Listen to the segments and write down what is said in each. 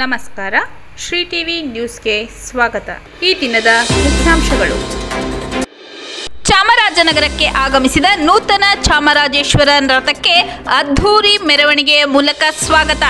ನಮಸ್ಕಾರ ಶ್ರೀ ಟಿವಿ ನ್ಯೂಸ್ಗೆ ಸ್ವಾಗತ ಈ ದಿನದ ಮುಖ್ಯಾಂಶಗಳು ಚಾಮರಾಜನಗರಕ್ಕೆ ಆಗಮಿಸಿದ ನೂತನ ಚಾಮರಾಜೇಶ್ವರ ರಥಕ್ಕೆ ಅದ್ಧೂರಿ ಮೆರವಣಿಗೆಯ ಮೂಲಕ ಸ್ವಾಗತ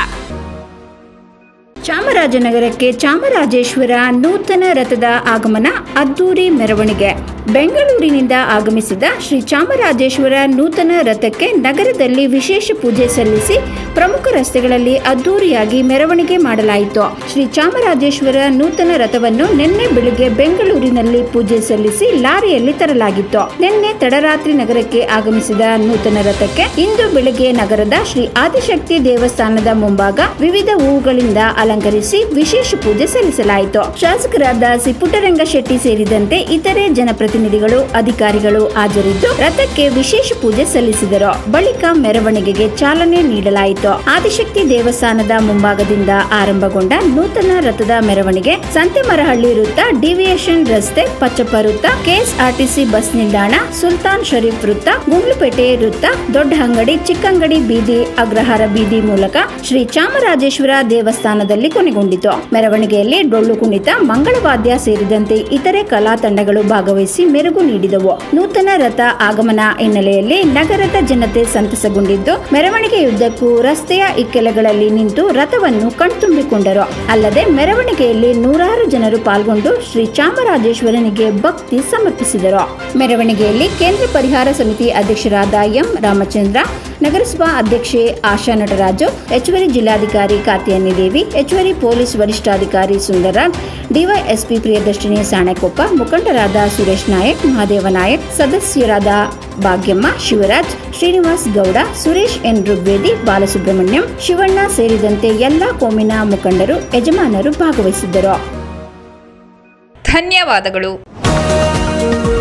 ಚಾಮರಾಜನಗರಕ್ಕೆ ಚಾಮರಾಜೇಶ್ವರ ನೂತನ ರಥದ ಆಗಮನ ಅದ್ದೂರಿ ಮೆರವಣಿಗೆ ಬೆಂಗಳೂರಿನಿಂದ ಆಗಮಿಸಿದ ಶ್ರೀ ಚಾಮರಾಜೇಶ್ವರ ನೂತನ ರಥಕ್ಕೆ ನಗರದಲ್ಲಿ ವಿಶೇಷ ಪೂಜೆ ಸಲ್ಲಿಸಿ ಪ್ರಮುಖ ರಸ್ತೆಗಳಲ್ಲಿ ಅದ್ದೂರಿಯಾಗಿ ಮೆರವಣಿಗೆ ಮಾಡಲಾಯಿತು ಶ್ರೀ ಚಾಮರಾಜೇಶ್ವರ ನೂತನ ರಥವನ್ನು ನಿನ್ನೆ ಬೆಳಿಗ್ಗೆ ಬೆಂಗಳೂರಿನಲ್ಲಿ ಪೂಜೆ ಸಲ್ಲಿಸಿ ಲಾರಿಯಲ್ಲಿ ತರಲಾಗಿತ್ತು ನಿನ್ನೆ ತಡರಾತ್ರಿ ನಗರಕ್ಕೆ ಆಗಮಿಸಿದ ನೂತನ ರಥಕ್ಕೆ ಇಂದು ಬೆಳಿಗ್ಗೆ ನಗರದ ಶ್ರೀ ಆದಿಶಕ್ತಿ ದೇವಸ್ಥಾನದ ಮುಂಭಾಗ ವಿವಿಧ ಹೂವುಗಳಿಂದ ಅಲಂಕರಿಸಿ ವಿಶೇಷ ಪೂಜೆ ಸಲ್ಲಿಸಲಾಯಿತು ಶಾಸಕರಾದ ಸಿ ಪುಟ್ಟರಂಗ ಶೆಟ್ಟಿ ಸೇರಿದಂತೆ ಇತರೆ ಜನಪ್ರತಿನಿಧಿಗಳು ಅಧಿಕಾರಿಗಳು ಹಾಜರಿದ್ದು ರಥಕ್ಕೆ ವಿಶೇಷ ಪೂಜೆ ಸಲ್ಲಿಸಿದರು ಬಳಿಕ ಮೆರವಣಿಗೆಗೆ ಚಾಲನೆ ನೀಡಲಾಯಿತು ಆದಿಶಕ್ತಿ ದೇವಸ್ಥಾನದ ಮುಂಭಾಗದಿಂದ ಆರಂಭಗೊಂಡ ನೂತನ ರಥದ ಮೆರವಣಿಗೆ ಸಂತೆಮರಹಳ್ಳಿ ವೃತ್ತ ಡಿವಿಯೇಷನ್ ರಸ್ತೆ ಪಚ್ಚಪ್ಪ ವೃತ್ತ ಕೆಎಸ್ಆರ್ಟಿಸಿ ಬಸ್ ನಿಲ್ದಾಣ ಸುಲ್ತಾನ್ ಶರೀಫ್ ವೃತ್ತ ಗುಂಡ್ಲುಪೇಟೆ ವೃತ್ತ ದೊಡ್ಡ ಅಂಗಡಿ ಚಿಕ್ಕಂಗಡಿ ಬೀದಿ ಅಗ್ರಹಾರ ಬೀದಿ ಮೂಲಕ ಶ್ರೀ ಚಾಮರಾಜೇಶ್ವರ ದೇವಸ್ಥಾನದಲ್ಲಿ ಕೊನೆಗೊಂಡಿತು ಮೆರವಣಿಗೆಯಲ್ಲಿ ಡೊಳ್ಳು ಕುಣಿತ ಮಂಗಳವಾದ್ಯ ಸೇರಿದಂತೆ ಇತರೆ ಕಲಾ ತಂಡಗಳು ಭಾಗವಹಿಸಿ ಮೆರುಗು ನೀಡಿದವು ನೂತನ ರಥ ಆಗಮನ ಹಿನ್ನೆಲೆಯಲ್ಲಿ ನಗರದ ಜನತೆ ಸಂತಸಗೊಂಡಿದ್ದು ಮೆರವಣಿಗೆಯುದ್ದಕ್ಕೂ ರಸ್ತೆಯ ಇಕ್ಕೆಲಗಳಲ್ಲಿ ನಿಂತು ರಥವನ್ನು ಕಣ್ತುಂಬಿಕೊಂಡರು ಅಲ್ಲದೆ ಮೆರವಣಿಗೆಯಲ್ಲಿ ನೂರಾರು ಜನರು ಪಾಲ್ಗೊಂಡು ಶ್ರೀ ಚಾಮರಾಜೇಶ್ವರನಿಗೆ ಭಕ್ತಿ ಸಮರ್ಪಿಸಿದರು ಮೆರವಣಿಗೆಯಲ್ಲಿ ಕೇಂದ್ರ ಪರಿಹಾರ ಸಮಿತಿ ಅಧ್ಯಕ್ಷರಾದ ಎಂ ರಾಮಚಂದ್ರ ನಗರಸಭಾ ಅಧ್ಯಕ್ಷೆ ಆಶಾ ನಟರಾಜು ಹೆಚ್ಚುವರಿ ಜಿಲ್ಲಾಧಿಕಾರಿ ಕಾತ್ಯಾನಿ ದೇವಿ ಹೆಚ್ಚುವರಿ ಪೊಲೀಸ್ ವರಿಷ್ಠಾಧಿಕಾರಿ ಸುಂದರರಾಜ್ ಡಿವೈಎಸ್ಪಿ ಪ್ರಿಯದರ್ಶಿನಿ ಸಾಣೆಕೊಪ್ಪ ಮುಖಂಡರಾದ ಸುರೇಶ್ ನಾಯಕ್ ಮಹಾದೇವ ನಾಯಕ್ ಸದಸ್ಯರಾದ ಭಾಗ್ಯಮ್ಮ ಶಿವರಾಜ್ ಶ್ರೀನಿವಾಸ್ ಗೌಡ ಸುರೇಶ್ ಎನ್ ಋಗ್ವೇದಿ ಬಾಲಸುಬ್ರಹ್ಮಣ್ಯಂ ಶಿವಣ್ಣ ಸೇರಿದಂತೆ ಎಲ್ಲಾ ಕೋಮಿನ ಮುಖಂಡರು ಯಜಮಾನರು ಭಾಗವಹಿಸಿದ್ದರು ಧನ್ಯವಾದಗಳು